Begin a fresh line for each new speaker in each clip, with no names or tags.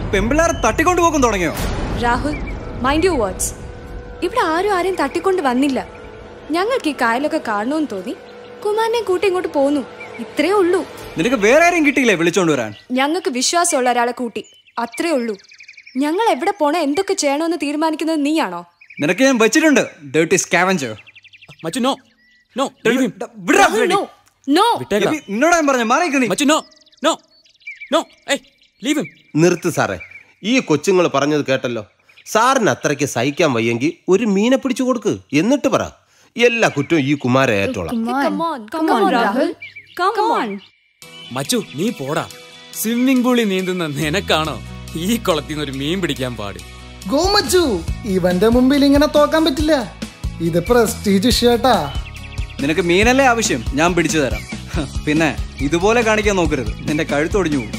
പെമ്പിള്ളേരെ തട്ടിക്കൊണ്ടു പോകും തുടങ്ങിയോ
രാഹുൽ മൈൻഡ് യു വേർഡ്സ് ഇവിടെ ആരും ആരെയും തട്ടിക്കൊണ്ട് വന്നില്ല ഞങ്ങൾക്ക് ഈ കായലൊക്കെ കാണണമെന്ന് തോന്നി കുമാരനെ കൂട്ടി ഇങ്ങോട്ട് പോന്നു ഇത്രേ ഉള്ളൂ
നിനക്ക് വേറെ ആരെയും കിട്ടിയില്ലേ വിളിച്ചോണ്ട് വരാൻ
ഞങ്ങൾക്ക് വിശ്വാസമുള്ള ഒരാളെ കൂട്ടി അത്രേ ഉള്ളൂ ഞങ്ങൾ എവിടെ പോണേ എന്തൊക്കെ ചെയ്യണമെന്ന് തീരുമാനിക്കുന്നത് നീയാണോ
നിനക്ക് ഞാൻ വെച്ചിട്ടുണ്ട് ഡേർട്ടി സ്കാവഞ്ചർ
മച്ചു no no
Rahul, no. No.
നിന്നോട് ഞാൻ പറഞ്ഞ മാറിക്ക് നീ
മച്ചു നോ നോ നോ ഏയ് ലീവ് ഹിം
നിർത്ത് സാറേ ഈ കൊച്ചുങ്ങൾ പറഞ്ഞത് കേട്ടല്ലോ സാറിന് അത്രയ്ക്ക് സഹിക്കാൻ വയ്യെങ്കിൽ ഒരു മീനെ പിടിച്ചു കൊടുക്ക് എന്നിട്ട് പറ എല്ലാ കുറ്റവും ഈ കുമാര ഏറ്റോളാം
Come on, come on, Rahul. Come on.
മച്ചു നീ പോടാ സ്വിമ്മിംഗ് പൂളിൽ നീന്തുന്ന നിനക്കാണോ ഈ കുളത്തിൽ നിന്ന് ഒരു മീൻ പിടിക്കാൻ പാട്
ഗോമച്ചു ഇവന്റെ മുമ്പിൽ ഇങ്ങനെ തോക്കാൻ പറ്റില്ല ഇത് പ്രസ്റ്റീജ് ഷേട്ടാ
നിനക്ക് മീനല്ലേ ആവശ്യം ഞാൻ പിടിച്ചു തരാം ഹ, പിന്നെ ഇതുപോലെ കാണിക്കാൻ നോക്കരുത് നിന്റെ കഴുത്തൊടിഞ്ഞു പോകും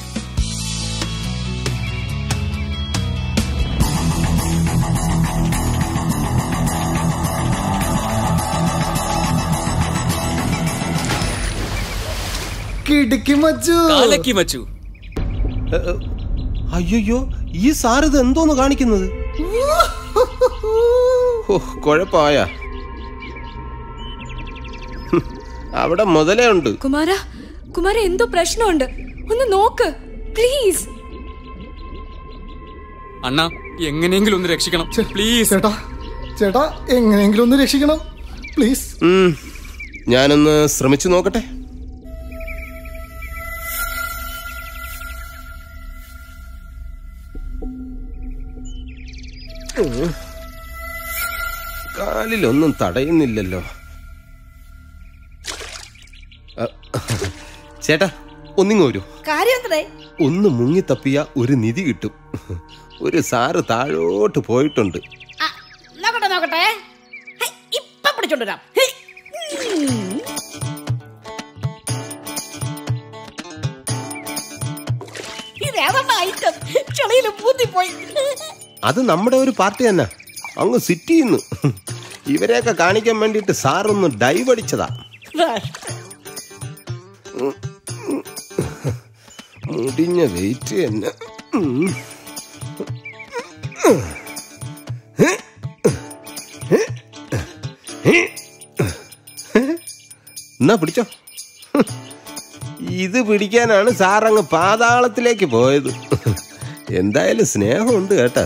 കിടുക്കി മച്ചു
കാലക്കി മച്ചു
അയ്യോ ഈ സാർ ഇത് എന്തോന്ന് കാണിക്കുന്നത് ഓ കുഴപ്പമായ അവിടെ മുതലേ ഉണ്ട്
കുമാര കുമാര എന്തോ പ്രശ്നമുണ്ട് ഒന്ന് നോക്ക് പ്ലീസ്
അണ്ണാ എങ്ങനെയെങ്കിലും ഒന്ന് രക്ഷിക്കണം പ്ലീസ്
ചേട്ടാ ചേട്ടാ എങ്ങനെയെങ്കിലും ഒന്ന് രക്ഷിക്കണം പ്ലീസ്
ഉം, ഞാനൊന്ന് ശ്രമിച്ചു നോക്കട്ടെ ഉം. കാലിലൊന്നും തടയുന്നില്ലല്ലോ അ, ചേട്ടാ ഒന്നിങ്ങ് വരൂ
കാര്യം എന്തേ
ഒന്ന് മുങ്ങി തപ്പിയ ഒരു നിധി കിട്ടും ഒരു സാറ് താഴോട്ട് പോയിട്ടുണ്ട്
നോക്കട്ടെ നോക്കട്ടെ ഹൈ, ഇപ്പൊ പിടിച്ചോണ്ട് വരാം ഹൈ. ഉം. ഇതേതാണ്ട് ഐറ്റം ചെളിയിൽ പൂത്തിപ്പോയി
അത് നമ്മുടെ ഒരു പാർട്ടി തന്നെ അങ്ങ് സിറ്റി നിന്ന് ഇവരെയൊക്കെ കാണിക്കാൻ വേണ്ടിയിട്ട് സാറൊന്ന് ഡൈവ് അടിച്ചതാ മുടിഞ്ഞ വെയിറ്റ് തന്നെ ഉം. എന്നാ പിടിച്ചോ ഇത് പിടിക്കാനാണ് സാറങ്ങ് പാതാളത്തിലേക്ക് പോയത് എന്തായാലും സ്നേഹമുണ്ട് കേട്ടാ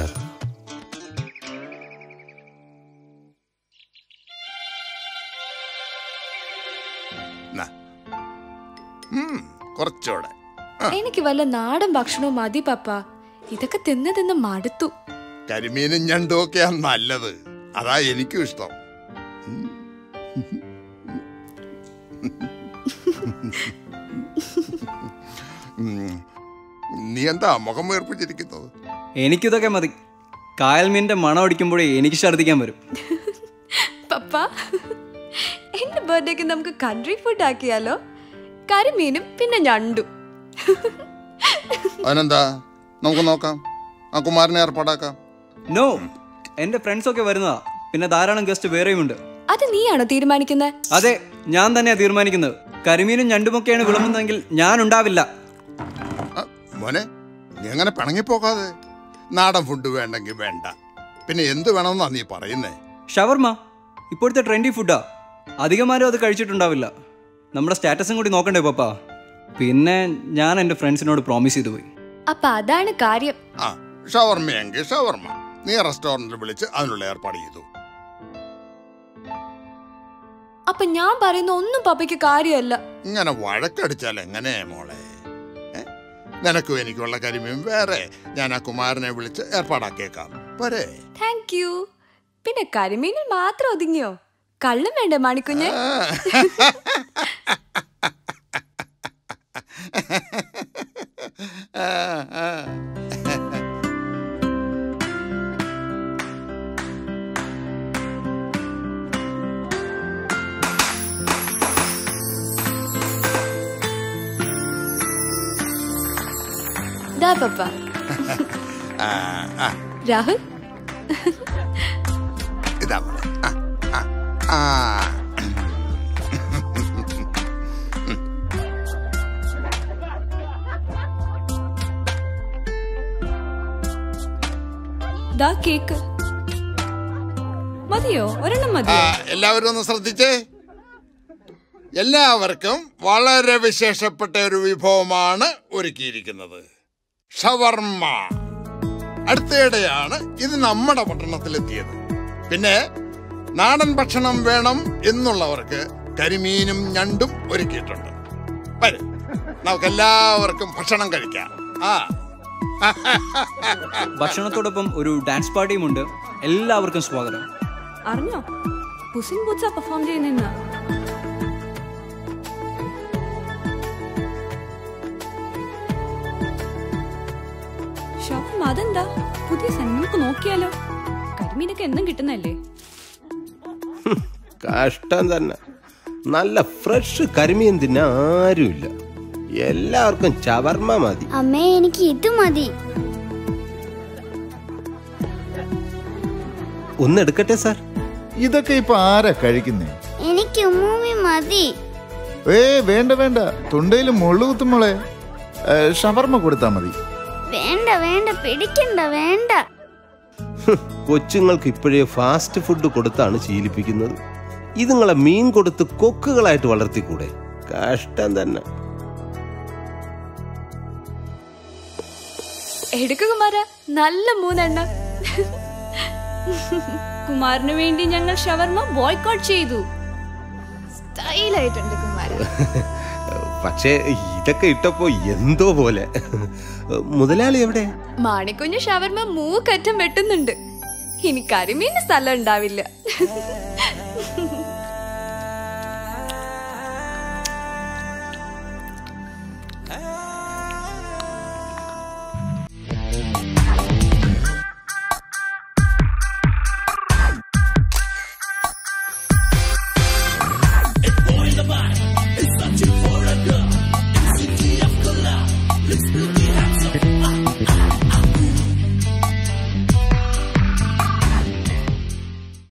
കുറച്ചുകൂടെ
എനിക്ക് വല്ല നാടൻ ഭക്ഷണവും മതി പപ്പ ഇതൊക്കെ തിന്ന് തിന്ന് മടുത്തു
കരിമീനും ഞണ്ടും ഒക്കെയാ നല്ലത് അതാ എനിക്കും ഇഷ്ടം ഉം. നീ എന്താ മുഖം വേർപ്പിച്ചിരിക്കുന്നത്
എനിക്കിതൊക്കെ മതി കായൽ മീനിന്റെ മണം അടിക്കുമ്പോഴേ എനിക്ക് ഛർദ്ദിക്കാൻ വരും
പപ്പ എന്റെ ബർത്ത്ഡേക്ക് നമുക്ക് കൺട്രി ഫുഡ് ആക്കിയാലോ കരിമീനും പിന്നെ ഞണ്ടും
അതിനെന്താ നമുക്ക് നോക്കാം ആ കുമാരനെ ഏർപ്പാടാക്കാം
നോ എന്റെ ഫ്രണ്ട്സ് ഒക്കെ വരുന്നതാ പിന്നെ ധാരാളം ഗസ്റ്റ് വേറെയും ഉണ്ട്
അത് നീയാണോ തീരുമാനിക്കുന്നത്
അതെ ഞാൻ തന്നെയാ തീരുമാനിക്കുന്നത് കരിമീനും ഞണ്ടുമൊക്കെയാണ് വിളമ്പുന്നതെങ്കിൽ ഞാൻ ഉണ്ടാവില്ല
മോനെ നീ അങ്ങനെ പിണങ്ങിപ്പോകാതെ നാടൻ ഫുഡ് വേണ്ടെങ്കിൽ വേണ്ട പിന്നെ എന്ത് വേണമെന്നാ നീ പറയുന്നേ
ഷവർമ ഇപ്പോഴത്തെ ട്രെൻഡി ഫുഡാ അധികമാരും അത് കഴിച്ചിട്ടുണ്ടാവില്ല നമ്മുടെ സ്റ്റാറ്റസും കൂടി നോക്കണ്ടേ പപ്പ പിന്നെ ഞാൻ എൻ്റെ ഫ്രണ്ട്സിനോട് പ്രോമിസ് ചെയ്തു പോയി
അപ്പൊ അതാണ് കാര്യം
ആ ഷവർമ്മയെങ്കിൽ ഷവർമ്മ നീ റെസ്റ്റോറന്റിൽ വിളിച്ച് അതിനുള്ള ഏർപ്പാട് ചെയ്തു
അപ്പൊ ഞാൻ പറയുന്ന ഒന്നും പപ്പയ്ക്ക് കാര്യമല്ല
ഇങ്ങനെ വഴക്കടിച്ചാൽ എങ്ങനെ മോളെ ഏ? നിനക്കും എനിക്കുള്ള കരിമീൻ വേറെ ഞാൻ ആ കുമാരനെ വിളിച്ച് ഏർപ്പാടാക്കിയേക്കാം പോരെ
താങ്ക് യു പിന്നെ കരിമീനിൽ മാത്രം ഒതുങ്ങിയോ കള്ളും വേണ്ടേ മാണിക്കുഞ്ഞ്
ആ, ആ.
ദാ പപ്പ
ആ, ആ,
രാഹുൽ
ഇതാ മോളെ. ആ, ആ, ആ.
ദാ കേക്ക് മതിയോ ഒരെണ്ണം
ആ,
മതിയോ
എല്ലാവരും ഒന്ന് ശ്രദ്ധിച്ചേ എല്ലാവർക്കും വളരെ വിശേഷപ്പെട്ട ഒരു വിഭവമാണ് ഒരുക്കിയിരിക്കുന്നത് ഷവർമ്മ അടുത്തയിടെയാണ് ഇത് നമ്മുടെ പട്ടണത്തിലെത്തിയത് പിന്നെ നാടൻ ഭക്ഷണം വേണം എന്നുള്ളവർക്ക് കരിമീനും ഞണ്ടും ഒരുക്കിയിട്ടുണ്ട് വരും നമുക്ക് എല്ലാവർക്കും ഭക്ഷണം കഴിക്കാം ആ
ഭക്ഷണത്തോടൊപ്പം ഒരു ഡാൻസ് പാർട്ടിയും ഉണ്ട് എല്ലാവർക്കും സ്വാഗതം
അറിഞ്ഞോ പുസിൻ പൂച്ച പെർഫോം ചെയ്യുന്ന ഷോപ്പ് അതെന്താ പുതിയ സാധനം നമുക്ക് നോക്കിയാലോ കരിമീനൊക്കെ എന്നും കിട്ടുന്നല്ലേ
കഷ്ടം തന്നെ നല്ല ഫ്രഷ് കരിമീൻ തിന്നാൻ ആരുമില്ല എല്ലാവർക്കും ചവർമ്മ മതി
അമ്മേ എനിക്ക് ഇത് മതി
ഒന്ന് എടുക്കട്ടെ സാർ
ഇതൊക്കെ ഇപ്പൊ ആരാ കഴിക്കുന്നേ
എനിക്ക് ഉമ്മൂമ്മി മതി
ഏ വേണ്ട വേണ്ട തൊണ്ടയിൽ മുള്ളു കുത്തുമ്പോളെ ഷവർമ്മ കൊടുത്താ മതി
വേണ്ട വേണ്ട പിടിക്കണ്ട വേണ്ട
ഹ്, കൊച്ചുങ്ങൾക്ക് ഇപ്പോഴേ ഫാസ്റ്റ് ഫുഡ് കൊടുത്താണ് ശീലിപ്പിക്കുന്നത് ഇതുങ്ങളെ മീൻ കൊടുത്ത് കൊക്കുകളായിട്ട് വളർത്തിക്കൂടെ കഷ്ടം തന്നെ
എടുക്ക കുമാര നല്ല മൂന്നെണ്ണം കുമാറിന് വേണ്ടി ഞങ്ങൾ ഷവർമ ബോയ്ക്കോട്ട് ചെയ്തു സ്റ്റൈലായിട്ടുണ്ട് കുമാര
പക്ഷേ ഇതൊക്കെ ഇട്ടപ്പോ എന്തോ പോലെ മുതലാളി എവിടെ
മാണിക്കുഞ്ഞ് ഷവർമ മൂക്കറ്റം വെട്ടുന്നുണ്ട് ഇനി കരിമീന് സ്ഥലം ഉണ്ടാവില്ല